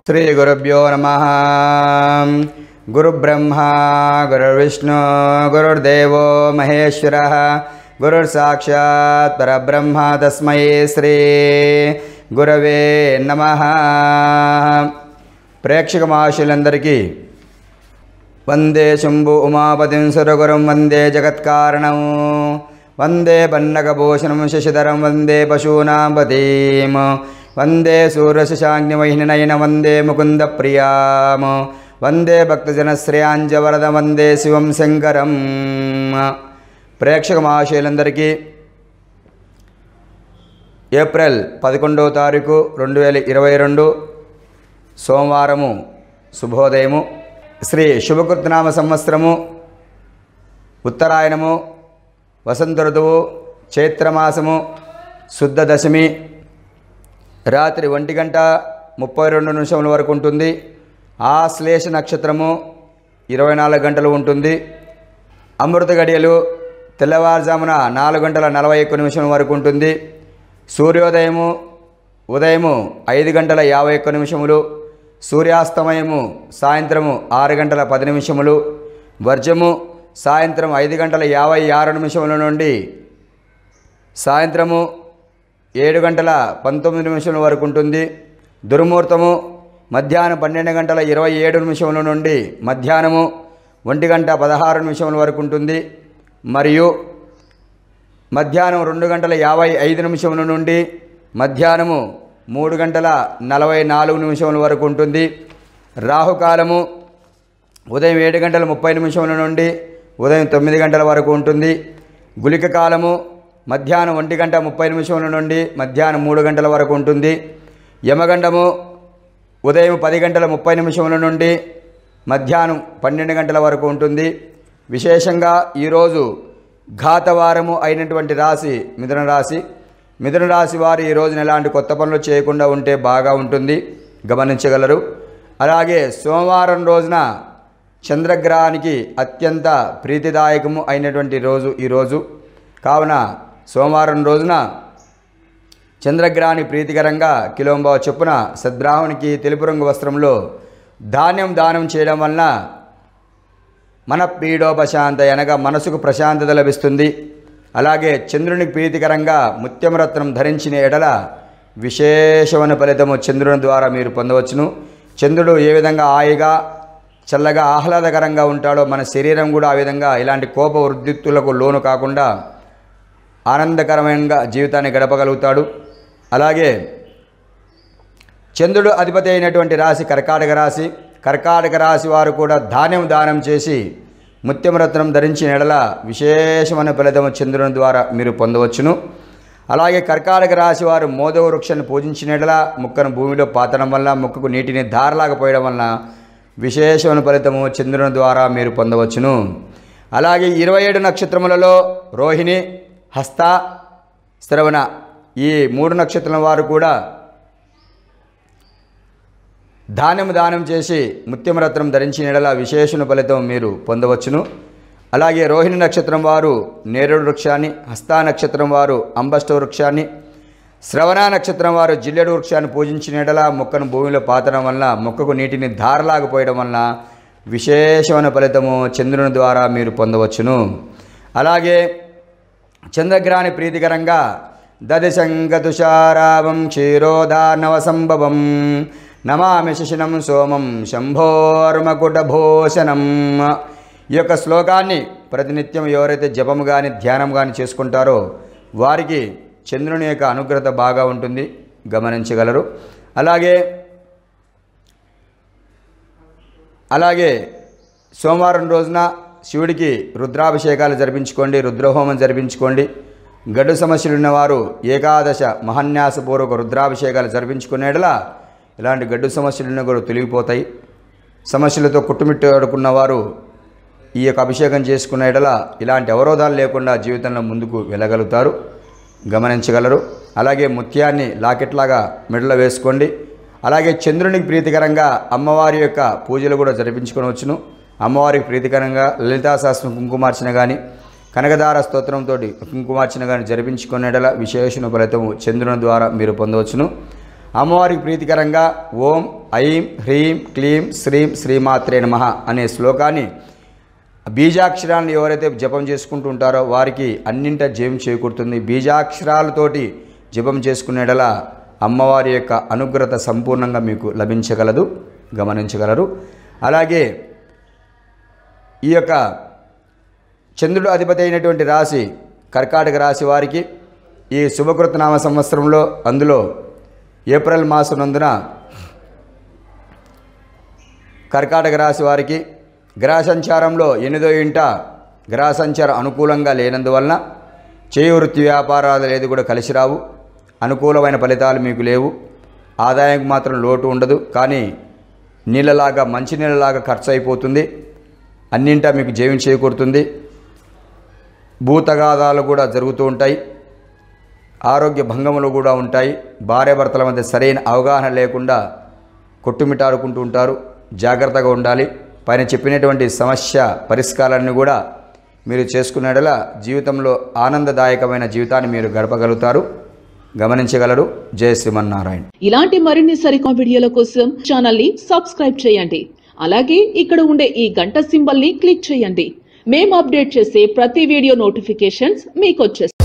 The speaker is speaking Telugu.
శ్రీగురుభ్యో నమ గురుబ్రహ్మా గురుర్విష్ణు గురుర్దేవో మహేశ్వర గురుర్సాక్షాత్ పరబ్రహ్మ తస్మై శ్రీ గురవే నమ ప్రేక్షక మహాశులందరికీ వందే శంభు ఉమాపతిం సురగురం వందే జగత్కారణం వందే పన్నగభూషణం శశిధరం వందే పశూనాం పతీం వందే సూర్యశశాగ్నివహినయన వందే ముకుంద ప్రియాం వందే భక్తజనశ్రేయాంజవరద వందే శివం శంకరం ప్రేక్షక మహాశయులందరికీ ఏప్రిల్ పదకొండవ తారీఖు రెండు వేల ఇరవై రెండు సోమవారము శుభోదయము శ్రీ శుభకృతనామ సంవత్సరము ఉత్తరాయణము వసంత ఋతువు చైత్రమాసము శుద్ధ దశమి రాత్రి ఒంటి గంట ముప్పై రెండు నిమిషముల వరకు ఉంటుంది ఆశ్లేష నక్షత్రము ఇరవై నాలుగు గంటలు ఉంటుంది అమృత గడియలు తెల్లవారుజామున నాలుగు గంటల నలభై ఒక్క నిమిషం వరకు ఉంటుంది సూర్యోదయము ఉదయము ఐదు గంటల యాభై ఒక్క నిమిషములు సూర్యాస్తమయము సాయంత్రము ఆరు గంటల పది నిమిషములు వర్జము సాయంత్రం ఐదు గంటల యాభై ఆరు నిమిషముల నుండి సాయంత్రము ఏడు గంటల పంతొమ్మిది నిమిషముల వరకు ఉంటుంది దుర్ముహూర్తము మధ్యాహ్నం పన్నెండు గంటల ఇరవై ఏడు నిమిషముల నుండి మధ్యాహ్నము ఒంటి గంట పదహారు నిమిషముల వరకు ఉంటుంది మరియు మధ్యాహ్నం రెండు గంటల యాభై ఐదు నిమిషముల నుండి మధ్యాహ్నము మూడు గంటల నలభై నాలుగు నిమిషముల వరకు ఉంటుంది రాహుకాలము ఉదయం ఏడు గంటల ముప్పై నిమిషముల నుండి ఉదయం తొమ్మిది గంటల వరకు ఉంటుంది గులిక కాలము మధ్యాహ్నం ఒంటి గంట ముప్పై నిమిషముల నుండి మధ్యాహ్నం మూడు గంటల వరకు ఉంటుంది యమగండము ఉదయం పది గంటల ముప్పై నిమిషముల నుండి మధ్యాహ్నం పన్నెండు గంటల వరకు ఉంటుంది విశేషంగా ఈరోజు ఘాతవారము అయినటువంటి రాశి మిథున రాశి మిథున రాశి వారు ఈ రోజున ఎలాంటి కొత్త పనులు చేయకుండా ఉంటే బాగా ఉంటుంది గమనించగలరు అలాగే సోమవారం రోజున చంద్రగ్రహానికి అత్యంత ప్రీతిదాయకము అయినటువంటి రోజు ఈరోజు కావున సోమవారం రోజున చంద్రగ్రహానికి ప్రీతికరంగా కిలోంబావ చొప్పున సద్బ్రాహ్మణికి తెలుపు రంగు వస్త్రంలో ధాన్యం దానం చేయడం వలన మన పీడోపశాంత అనగా మనసుకు ప్రశాంతత లభిస్తుంది అలాగే చంద్రునికి ప్రీతికరంగా ముత్యమరత్నం ధరించిన ఎడల విశేషమైన ఫలితము చంద్రుని ద్వారా మీరు పొందవచ్చును చంద్రుడు ఏ విధంగా హాయిగా చల్లగా ఆహ్లాదకరంగా ఉంటాడో మన శరీరం కూడా ఆ విధంగా ఇలాంటి కోప వృద్ధిత్తులకు లోను కాకుండా ఆనందకరమైన జీవితాన్ని గడపగలుగుతాడు అలాగే చంద్రుడు అధిపతి అయినటువంటి రాశి కర్కాటక రాశి కర్కాటక రాశి వారు కూడా ధాన్యం దానం చేసి ముత్యమరత్నం ధరించిన ఎడల విశేషమైన ఫలితము చంద్రుని ద్వారా మీరు పొందవచ్చును అలాగే కర్కాటక రాశి వారు మోదవ వృక్షాన్ని పూజించిన ఎడల ముక్కను భూమిలో పాతడం వల్ల ముక్కకు నీటిని ధారలాగా పోయడం వలన విశేషమైన ఫలితము చంద్రుని ద్వారా మీరు పొందవచ్చును అలాగే ఇరవై ఏడు నక్షత్రములలో రోహిణి హస్త శ్రవణ ఈ మూడు నక్షత్రం వారు కూడా ధాన్యం దానం చేసి ముత్యమరత్నం ధరించిన ఎడల విశేషణ ఫలితం మీరు పొందవచ్చును అలాగే రోహిణి నక్షత్రం వారు నేరుడు వృక్షాన్ని హస్తా నక్షత్రం వారు అంబష్ట వృక్షాన్ని శ్రవణ నక్షత్రం వారు జిల్లెడు వృక్షాన్ని పూజించిన ఎడల మొక్కను భూమిలో పాతడం వలన మొక్కకు నీటిని ధారలాగపోయడం వలన విశేషమైన ఫలితము చంద్రుని ద్వారా మీరు పొందవచ్చును అలాగే చంద్రగ్రహాన్ని ప్రీతికరంగా దదిశంగతుషారావం క్షీరోదానవ సంభవం నమామి శిశినం సోమం శంభోర్మకుటభూషణం ఈ యొక్క శ్లోకాన్ని ప్రతినిత్యం ఎవరైతే జపం కానీ ధ్యానం కానీ చేసుకుంటారో వారికి చంద్రుని యొక్క అనుగ్రహత బాగా ఉంటుంది గమనించగలరు అలాగే అలాగే సోమవారం రోజున శివుడికి రుద్రాభిషేకాలు జరిపించుకోండి రుద్రహోమం జరిపించుకోండి గడ్డు సమస్యలు ఉన్నవారు ఏకాదశ మహాన్యాసపూర్వక రుద్రాభిషేకాలు జరిపించుకునేడలా ఇలాంటి గడ్డు సమస్యలు ఉన్న కూడా తొలగిపోతాయి సమస్యలతో కుట్టుమిట్టాడుకున్న వారు ఈ యొక్క అభిషేకం చేసుకున్న ఎడల ఇలాంటి అవరోధాలు లేకుండా జీవితంలో ముందుకు వెళ్ళగలుగుతారు గమనించగలరు అలాగే ముత్యాన్ని లాకెట్లాగా మెడలో వేసుకోండి అలాగే చంద్రునికి ప్రీతికరంగా అమ్మవారి యొక్క పూజలు కూడా జరిపించుకొనవచ్చును అమ్మవారికి ప్రీతికరంగా లలితా శాస్త్రం కుంకుమార్చన కానీ కనకదార స్తోత్రంతో కుంకుమార్చన కానీ జరిపించుకునేటలా విశేషణ ఫలితము చంద్రుని ద్వారా మీరు పొందవచ్చును అమ్మవారికి ప్రీతికరంగా ఓం ఐం హ్రీం క్లీం శ్రీం శ్రీమాత్రే నమ అనే శ్లోకాన్ని బీజాక్షరాలను ఎవరైతే జపం చేసుకుంటూ ఉంటారో వారికి అన్నింట జయం చేకూరుతుంది బీజాక్షరాలతోటి జపం చేసుకునేడల అమ్మవారి యొక్క అనుగ్రత సంపూర్ణంగా మీకు లభించగలదు గమనించగలరు అలాగే ఈ యొక్క చంద్రుడు అధిపతి అయినటువంటి రాశి కర్కాటక రాశి వారికి ఈ శుభకృత నామ సంవత్సరంలో అందులో ఏప్రిల్ మాసం నందున కర్కాటక రాశి వారికి గ్రహ సంచారంలో ఎనిమిదో ఇంట గ్రహ సంచారం అనుకూలంగా లేనందువలన చేయి వృత్తి వ్యాపారాలు ఏది కూడా కలిసి రావు అనుకూలమైన ఫలితాలు మీకు లేవు ఆదాయానికి మాత్రం లోటు ఉండదు కానీ నీళ్ళలాగా మంచి నీళ్ళలాగా ఖర్చు అయిపోతుంది అన్నింటా మీకు జయం చేకూరుతుంది భూతగాదాలు కూడా జరుగుతూ ఉంటాయి ఆరోగ్య భంగములు కూడా ఉంటాయి భార్యాభర్తల మధ్య సరైన అవగాహన లేకుండా కొట్టుమిటాడుకుంటూ ఉంటారు జాగ్రత్తగా ఉండాలి పైన చెప్పినటువంటి సమస్య పరిష్కారాన్ని కూడా మీరు చేసుకునేడల జీవితంలో ఆనందదాయకమైన జీవితాన్ని మీరు గడపగలుగుతారు గమనించగలరు జయ శ్రీమన్నారాయణ ఇలాంటి మరిన్ని సరికొత్త వీడియోల కోసం ఛానల్ ని సబ్స్క్రైబ్ చేయండి అలాగే ఇక్కడ ఉండే ఈ గంట సింబల్ ని క్లిక్ చేయండి మేము అప్డేట్ చేసే ప్రతి వీడియో నోటిఫికేషన్స్ మీకు